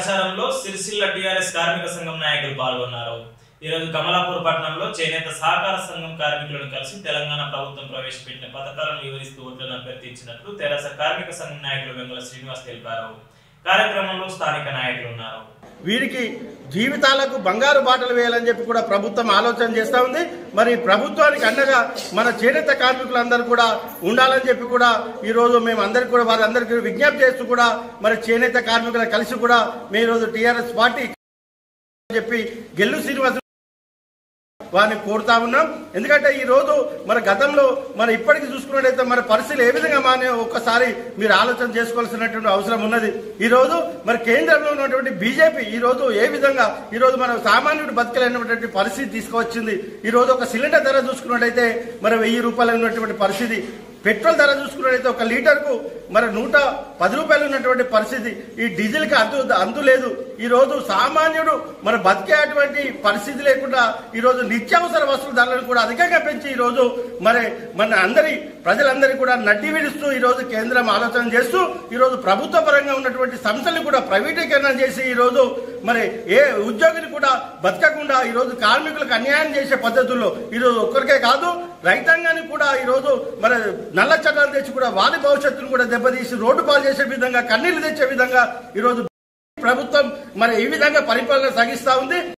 ప్రచారంలో సిరిసిల్ల టీఆర్ఎస్ కార్మిక సంఘం నాయకులు పాల్గొన్నారు ఈ రోజు కమలాపూర్ పట్టణంలో చేనేత సహకార సంఘం కార్మికులను కలిసి తెలంగాణ ప్రభుత్వం ప్రవేశపెట్టిన పథకాలను వివరిస్తూ ఓట్లను అభ్యర్థించినట్లు తెరాస కార్మిక సంఘం నాయకులు వెంగుల శ్రీనివాస్ తెలిపారు కార్యక్రమంలో స్థానిక నాయకులు ఉన్నారు వీరికి జీవితాలకు బంగారు బాటలు వేయాలని చెప్పి కూడా ప్రభుత్వం ఆలోచన చేస్తూ ఉంది మరి ప్రభుత్వానికి అండగా మన చేనేత కార్మికులందరూ కూడా ఉండాలని చెప్పి కూడా ఈ రోజు మేము అందరికి కూడా వారందరికీ విజ్ఞప్తి చేస్తూ కూడా మరి చేనేత కార్మికులు కలిసి కూడా మేము ఈరోజు టీఆర్ఎస్ పార్టీ చెప్పి గెల్లు శ్రీనివాస్ వారిని కోరుతా ఉన్నాం ఎందుకంటే ఈ రోజు మన గతంలో మన ఇప్పటికి చూసుకున్నట్టయితే మన పరిస్థితులు ఏ విధంగా మానే ఒక్కసారి మీరు ఆలోచన చేసుకోవాల్సినటువంటి అవసరం ఉన్నది ఈ రోజు మరి కేంద్రంలో ఉన్నటువంటి బీజేపీ ఈ రోజు ఏ విధంగా ఈ రోజు మన సామాన్యుడు బతకలేనటువంటి పరిస్థితి తీసుకువచ్చింది ఈ రోజు ఒక సిలిండర్ ధర చూసుకున్నట్టయితే మరి వెయ్యి రూపాయలు ఉన్నటువంటి పరిస్థితి పెట్రోల్ ధర చూసుకున్నట్టయితే ఒక లీటర్కు మరి నూట పది రూపాయలు ఉన్నటువంటి పరిస్థితి ఈ డీజిల్ కి అంతు అంతు లేదు ఈ రోజు సామాన్యుడు మన బతికేటువంటి పరిస్థితి లేకుండా ఈ రోజు నిత్యావసర వస్తువుల ధరలను కూడా అధికంగా పెంచి ఈ రోజు మరి మన అందరి ప్రజలందరికీ కూడా నడ్డి విడుస్తూ ఈ రోజు కేంద్రం ఆలోచన చేస్తూ ఈ రోజు ప్రభుత్వ పరంగా ఉన్నటువంటి సంస్థలు కూడా ప్రైవేటీకరణ చేసి ఈ రోజు మరి ఏ ఉద్యోగిని కూడా బతకకుండా ఈ రోజు కార్మికులకు అన్యాయం చేసే పద్ధతుల్లో ఈ రోజు ఒక్కరికే కాదు రైతాంగానికి కూడా ఈ రోజు మరి నల్ల చట్టాలు తెచ్చి కూడా వారి భవిష్యత్తును కూడా దెబ్బతీసి రోడ్డు పాలు చేసే విధంగా కన్నీళ్లు తెచ్చే విధంగా ఈ రోజు ప్రభుత్వం మరి ఈ విధంగా పరిపాలన సాగిస్తా ఉంది